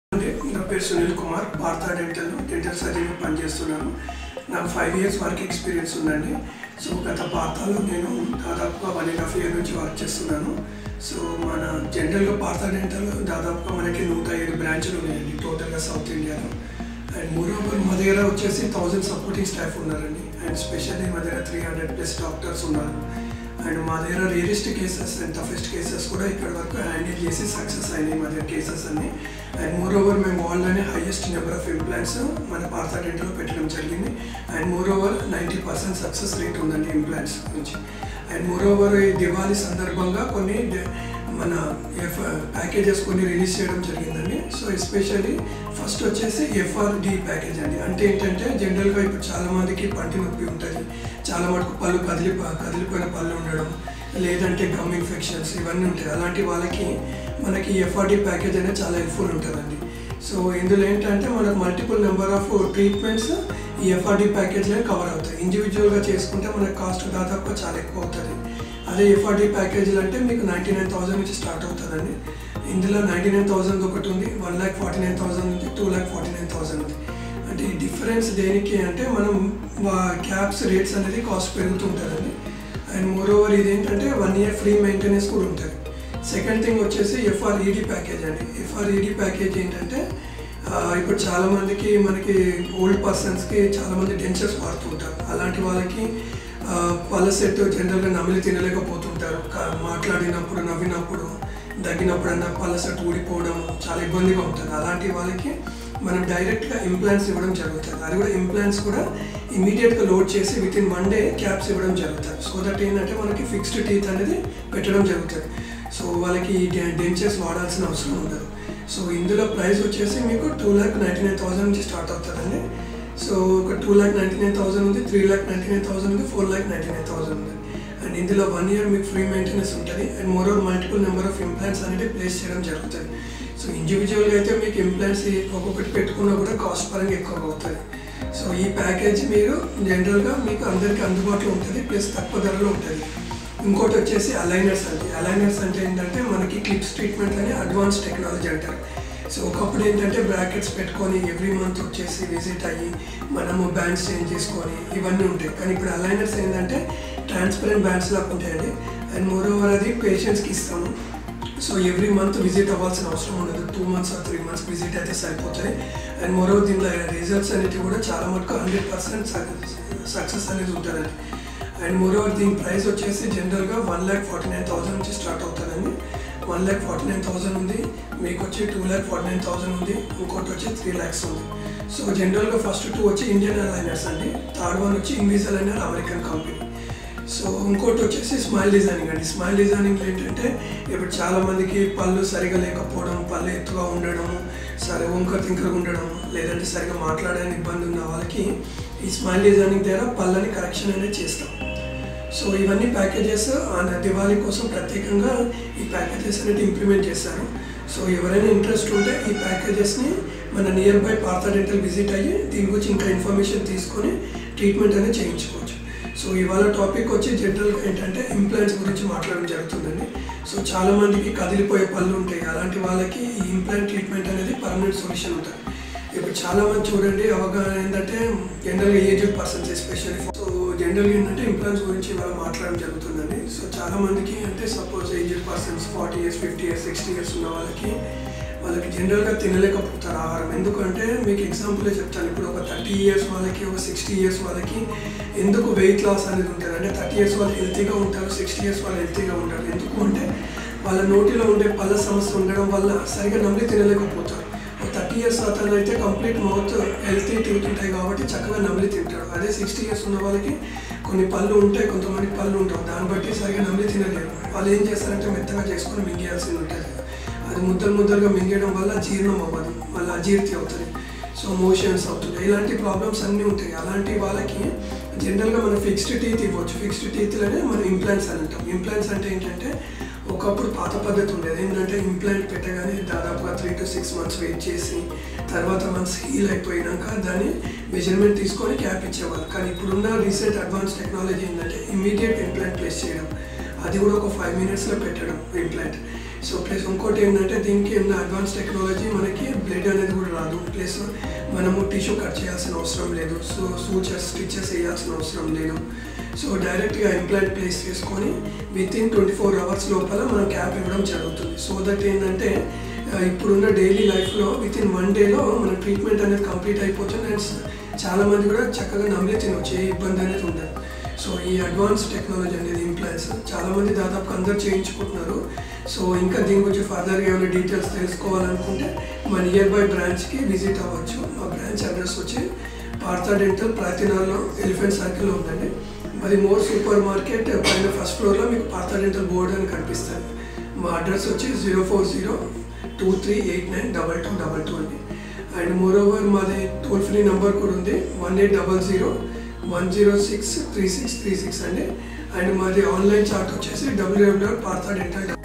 నా పేరు సునీల్ కుమార్ భారత డెంటల్ డెంటల్ సర్జన్ పనిచేస్తున్నాను నాకు ఫైవ్ ఇయర్స్ వర్క్ ఎక్స్పీరియన్స్ ఉందండి సో గత భారతలో నేను దాదాపుగా వన్ అండ్ హాఫ్ ఇయర్ నుంచి వర్క్ చేస్తున్నాను సో మన జనరల్గా భారత డెంటల్ దాదాపుగా మనకి నూట ఏడు బ్రాంచ్లు ఉన్నాయండి టోటల్గా సౌత్ ఇండియాలో అండ్ మోరోవర్ మా దగ్గర వచ్చేసి థౌజండ్ సపోర్టింగ్ స్టాఫ్ ఉన్నారండి అండ్ స్పెషల్లీ మా దగ్గర త్రీ హండ్రెడ్ ప్లస్ డాక్టర్స్ ఉన్నారు అండ్ మా దగ్గర realist cases and toughest cases కూడా ఇక్కడ వరకు హ్యాండిల్ చేసి సక్సెస్ అయినాయి మా దగ్గర కేసెస్ అన్ని అండ్ మోర్ ఓవర్ మేము వరల్డ్లోనే హైయెస్ట్ నెంబర్ ఆఫ్ ఇంప్లాంట్స్ మన భారత డెంటల్లో పెట్టడం జరిగింది and more over ninety percent success rate ఉందండి ఇంప్లాంట్స్ నుంచి అండ్ మోర్ ఓవర్ ఈ దివాళీ సందర్భంగా కొన్ని డి- మన ఎఫ్ ప్యాకేజెస్ కొన్ని రిలీజ్ చేయడం జరిగిందండి సో ఎస్పెషల్లీ ఫస్ట్ వచ్చేసి ఎఫ్ఆర్డి ప్యాకేజ్ అండి అంటే ఏంటంటే జనరల్గా ఇప్పుడు చాలా మందికి పంటి నొప్పి ఉంటుంది చాలా మటుకు పళ్ళు కదిలి కదిలిపోయిన పళ్ళు ఉండడం లేదంటే గమ్ ఇన్ఫెక్షన్స్ ఇవన్నీ ఉంటాయి అలాంటి వాళ్ళకి మనకి ఎఫ్ఆర్డి ప్యాకేజ్ అనేది చాలా హెల్ప్ఫుల్ ఉంటుందండి సో ఇందులో ఏంటంటే మనకు మల్టిపుల్ నెంబర్ ఆఫ్ ట్రీట్మెంట్స్ ఈ ఎఫ్ఆర్డి ప్యాకేజ్లో కవర్ అవుతాయి ఇండివిజువల్గా చేసుకుంటే మనకి కాస్ట్ దాదాపు చాలా ఎక్కువ అవుతుంది అదే ఎఫ్ఆర్డి ప్యాకేజీలు అంటే మీకు నైంటీ నైన్ థౌసండ్ నుంచి స్టార్ట్ అవుతుందండి ఇందులో నైంటీ నైన్ థౌసండ్ ఒకటి ఉంది one lakh forty nine thousand ఉంది two lakh forty nine thousand ఉంది అంటే ఈ డిఫరెన్స్ దేనికి అంటే మనం క్యాబ్స్ రేట్స్ అనేది కాస్ట్ పెరుగుతుంటుందండి అండ్ మోర్ ఓవర్ ఇది ఏంటంటే వన్ ఇయర్ ఫ్రీ మెయింటెనెన్స్ కూడా ఉంటుంది సెకండ్ థింగ్ వచ్చేసి ఎఫ్ఆర్ఈడి ప్యాకేజ్ అండి ఎఫ్ఆర్ఈడి ప్యాకేజ్ ఏంటంటే ఆ, ఇప్పుడు చాలా మందికి మనకి ఓల్డ్ పర్సన్స్కి చాలా మంది డెన్చర్స్ వాడుతుంటారు అలాంటి వాళ్ళకి ఆ, పళ్ళ సెట్ జనరల్గా నమిలి తినలేకపోతుంటారు కా- మాట్లాడినప్పుడు నవ్వినప్పుడు దగ్గినప్పుడన్నా పళ్ళ సెట్ ఊడిపోవడం చాలా ఇబ్బందిగా ఉంటుంది అలాంటి వాళ్ళకి మనం డైరెక్ట్గా ఇంప్లాంట్స్ ఇవ్వడం జరుగుతుంది అది కూడా ఇంప్లాంట్స్ కూడా ఇమీడియట్గా లోడ్ చేసి within one day caps ఇవ్వడం జరుగుతుంది సో దట్ ఏంటంటే మనకి ఫిక్స్డ్ టీత్ అనేది పెట్టడం జరుగుతుంది సో వాళ్ళకి డెంచర్స్ వాడాల్సిన అవసరం ఉండదు సో ఇందులో ప్రైస్ వచ్చేసి మీకు two lakh ninety nine thousand నుంచి స్టార్ట్ అవుతుందండి సో ఒక two lakh ninety nine thousand ఉంది three lakh ninety nine thousand ఉంది four lakh ninety nine thousand ఉంది అండ్ ఇందులో వన్ ఇయర్ మీకు ఫ్రీ మెయింటెనెన్స్ ఉంటుంది and more over multiple number of implants అనేది ప్లేస్ చేయడం జరుగుతుంది సో ఇండివిజువల్గా అయితే మీకు ఇంప్లాంట్స్ ఒక్కొక్కటి పెట్టుకున్నా కూడా కాస్ట్ పరంగా ఎక్కువ అవుతుంది సో ఈ ప్యాకేజ్ మీరు జనరల్గా మీకు అందరికీ అందుబాటులో ఉంటుంది ప్లస్ తక్కువ ధరలో ఉంటుంది ఇంకోటి వచ్చేసి అలైనర్స్ అండి అలైనర్స్ అంటే ఏంటంటే మనకి క్లిప్స్ ట్రీట్మెంట్ అని అడ్వాన్స్ టెక్నాలజీ అంటారు సో ఒకప్పుడు ఏంటంటే బ్రాకెట్స్ పెట్టుకొని ఎవ్రీ మంత్ వచ్చేసి విజిట్ అయ్యి మనము బ్యాండ్స్ చేంజ్ చేసుకొని ఇవన్నీ ఉంటాయి కానీ ఇప్పుడు అలైనర్స్ ఏంటంటే ట్రాన్స్పరెంట్ బ్యాండ్స్ లాగా ఉంటాయండి అండ్ మోర్ ఓవర్ అది పేషెంట్స్కి ఇస్తాము సో ఎవ్రీ మంత్ విజిట్ అవ్వాల్సిన అవసరం ఉండదు two months or three months visit అయితే సరిపోతుంది అండ్ మరో దీనిలో రిజల్ట్స్ అనేవి కూడా చాలా మటుకు హండ్రెడ్ పర్సెంట్ సక్సెస్ అనేది ఉంటుందండి అండ్ మోరోవర్ దీని ప్రైస్ వచ్చేసి జనరల్గా one lakh forty nine thousand నుంచి స్టార్ట్ అవుతుందండి one lakh forty nine thousand ఉంది మీకు వచ్చి two lakh forty nine thousand ఉంది ఇంకోటి వచ్చి త్రీ ల్యాక్స్ ఉంది సో జనరల్గా ఫస్ట్ టూ వచ్చి ఇండియన్ అలైనర్స్ అండి థర్డ్ వన్ వచ్చి English aligner American company so ఇంకోటి వచ్చేసి స్మైల్ డిజైనింగ్ అండి స్మైల్ డిజైనింగ్ ఏంటంటే ఇప్పుడు చాలా మందికి పళ్ళు సరిగా లేకపోవడం పళ్ళు ఎత్తుగా ఉండడం సరే వంకర తింకరగా ఉండడం లేదంటే సరిగా మాట్లాడడానికి ఇబ్బంది ఉన్న వాళ్ళకి ఈ స్మైల్ డిజైనింగ్ ద్వారా పళ్ళని కరెక్షన్ అనేది చేస్తాం సో ఇవన్నీ ప్యాకేజెస్ దివాళీ కోసం ప్రత్యేకంగా ఈ ప్యాకేజెస్ అనేది ఇంప్లిమెంట్ చేశారు సో ఎవరైనా ఇంట్రెస్ట్ ఉంటే ఈ ప్యాకేజెస్ని మన nearby Partha dental visit అయ్యి దీని గురించి ఇంకా ఇన్ఫర్మేషన్ తీసుకొని ట్రీట్మెంట్ అనేది చేయించుకోవచ్చు సో ఇవాళ టాపిక్ వచ్చి జనరల్గా ఏంటంటే ఇంప్లాంట్స్ గురించి మాట్లాడడం జరుగుతుందండి సో చాలా మందికి కదిలిపోయే పళ్ళు ఉంటాయి అలాంటి వాళ్ళకి ఈ ఇంప్లాంట్ ట్రీట్మెంట్ అనేది పర్మనెంట్ సొల్యూషన్ ఉంటుంది ఇప్పుడు చాలా మంది చూడండి అవగాహన ఏంటంటే జనరల్గా ఏజ్డ్ పర్సన్స్ ఎస్పెషల్లీ సో జనరల్గా ఏంటంటే ఇంప్లాంట్స్ గురించి ఇవాళ మాట్లాడడం జరుగుతుందండి సో చాలా మందికి అంటే suppose aged persons forty years fifty years sixty years ఉన్న వాళ్ళకి వాళ్ళకి జనరల్గా తినలేకపోతారు ఆహారం ఎందుకంటే మీకు ఎగ్జాంపులే చెప్తాను ఇప్పుడు ఒక థర్టీ ఇయర్స్ వాళ్ళకి ఒక సిక్స్టీ ఇయర్స్ వాళ్ళకి ఎందుకు వెయిట్ లాస్ అనేది ఉంటుంది అంటే థర్టీ ఇయర్స్ వాళ్ళు హెల్తీగా ఉంటారు సిక్స్టీ ఇయర్స్ వాళ్ళు హెల్తీగా ఉంటారు ఎందుకు అంటే వాళ్ళ నోటిలో ఉండే పళ్ళ సమస్య ఉండడం వల్ల సరిగా నమ్మి తినలేకపోతారు థర్టీ ఇయర్స్ అతను అయితే కంప్లీట్ మౌత్ హెల్తీ టీత్ ఉంటాయి కాబట్టి చక్కగా నమిలి తింటాడు అదే సిక్స్టీ ఇయర్స్ ఉన్న వాళ్ళకి కొన్ని పళ్ళు ఉంటాయి కొంతమంది పళ్ళు ఉంటాయి దాన్ని బట్టి సరిగా నమిలి తినలేరు వాళ్ళు ఏం చేస్తారంటే మెత్తగా చేసుకొని మింగేయాల్సి ఉంటుంది అది ముద్దలు ముద్దలుగా మింగేయడం వల్ల జీర్ణం అవ్వదు మళ్ళీ అజీర్తి అవుతుంది సో మోషన్స్ అవుతుంది ఇలాంటి ప్రాబ్లమ్స్ అన్నీ ఉంటాయి అలాంటి వాళ్ళకి జనరల్గా మనం ఫిక్స్డ్ టీత్ ఇవ్వచ్చు ఫిక్స్డ్ టీత్లోనే మనం ఇంప్లాంట్స్ అని అంటాం ఇంప్లాంట్స్ అంటే ఏంటంటే ఒకప్పుడు పాత పద్ధతి ఉండేది ఏంటంటే ఇంప్లాంట్ పెట్టగానే దాదాపుగా three to six months wait చేసి తర్వాత మంత్స్ హీల్ అయిపోయినాక దాన్ని మెజర్మెంట్ తీసుకొని క్యాప్ ఇచ్చేవాళ్ళు కానీ ఇప్పుడున్న రీసెంట్ అడ్వాన్స్ టెక్నాలజీ ఏంటంటే ఇమీడియట్ ఇంప్లాంట్ ప్లేస్ చేయడం అది కూడా ఒక ఫైవ్ మినిట్స్లో పెట్టడం ఇంప్లాంట్ సో ప్లస్ ఇంకోటి ఏంటంటే దీనికి ఉన్న అడ్వాన్స్ టెక్నాలజీ మనకి బ్లడ్ అనేది కూడా రాదు ప్లస్ మనము టిష్యూ కట్ చేయాల్సిన అవసరం లేదు సో సూచర్స్ స్టిచెస్ వేయాల్సిన అవసరం లేదు సో డైరెక్ట్గా ఇంప్లాంట్ ప్లేస్ చేసుకొని within twenty four hours లోపల మనం క్యాప్ ఇవ్వడం జరుగుతుంది సో దట్ ఏంటంటే ఆ, ఇప్పుడున్న డైలీ లైఫ్లో విత్ ఇన్ వన్ డేలో మన ట్రీట్మెంట్ అనేది కంప్లీట్ అయిపోతుంది అండ్ చాలా మంది కూడా చక్కగా నమ్మిలి తినవచ్చు ఏ ఇబ్బంది అనేది ఉండదు సో ఈ అడ్వాన్స్ టెక్నాలజీ అనేది ఇంప్లాంట్స్ చాలా మంది దాదాపు అందరు చేయించుకుంటున్నారు సో ఇంకా దీని గురించి ఫర్దర్గా ఏమైనా డీటెయిల్స్ తెలుసుకోవాలనుకుంటే మన నియర్ బై బ్రాంచ్కి విజిట్ అవ్వచ్చు మా బ్రాంచ్ అడ్రస్ వచ్చి పార్థా డెంటల్ ప్రాతినాల్లో ఎలిఫెంట్ సర్కిల్లో ఉందండి మరి మోర్ సూపర్ మార్కెట్ పైన ఫస్ట్ ఫ్లోర్లో మీకు పార్థా డెంటల్ బోర్డ్ అని కనిపిస్తుంది మా అడ్రస్ వచ్చి zero four zero two three eight nine double two double two అండి అండ్ మోర్ ఓవర్ మాది టోల్ ఫ్రీ నెంబర్ కూడా ఉంది one eight double zero one zero six three six three six అండి and మాది ఆన్లైన్ చార్ట్ వచ్చేసి W W Partha dental